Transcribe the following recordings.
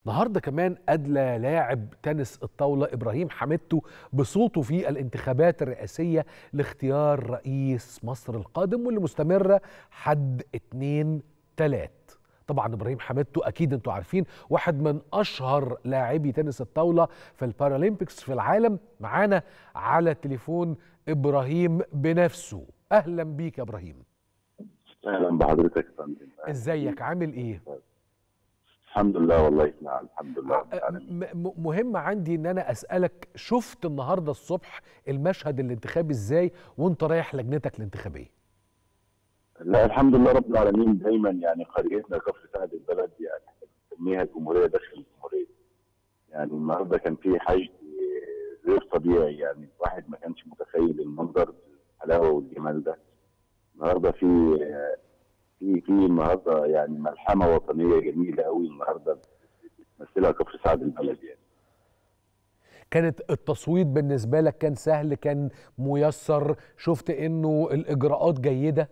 النهارده كمان أدلى لاعب تنس الطاولة إبراهيم حمدتو بصوته في الانتخابات الرئاسية لاختيار رئيس مصر القادم واللي مستمرة حد اتنين تلات طبعا إبراهيم حمدتو أكيد أنتوا عارفين واحد من أشهر لاعبي تنس الطاولة في البارالمبيكس في العالم معانا على التليفون إبراهيم بنفسه أهلا بيك يا إبراهيم اهلا بحضرتك يا فندم ازيك عامل ايه الحمد لله والله نعم الحمد لله رب العالمين. م- م- مهم عندي ان انا اسالك شفت النهارده الصبح المشهد الانتخابي ازاي وانت رايح لجنتك الانتخابيه لا الحمد لله رب العالمين دايما يعني قريتنا كفر سعد البلد يعني بنسميها الجمهوريه داخل الجمهوريه يعني النهارده كان في حشد غير طبيعي يعني الواحد ما كانش متخيل المنظر الحلاوه والجمال ده النهارده في في في النهارده يعني ملحمه وطنيه جميله قوي النهارده بتمثلها كفر سعد البلد يعني كانت التصويت بالنسبه لك كان سهل كان ميسر شفت انه الاجراءات جيده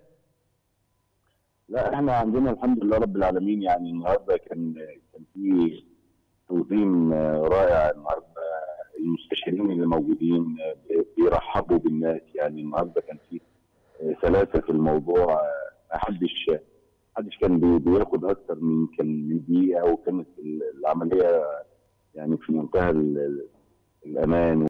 لا احنا عندنا الحمد لله رب العالمين يعني النهارده كان كان في تنظيم رائع النهارده المستشارين اللي موجودين بيرحبوا بالناس يعني النهارده كان في سلاسه في الموضوع ما حدش حدش كان بي- بياخد اكتر من كان من دقيقه وكانت العمليه يعني في منتهى ال- الامان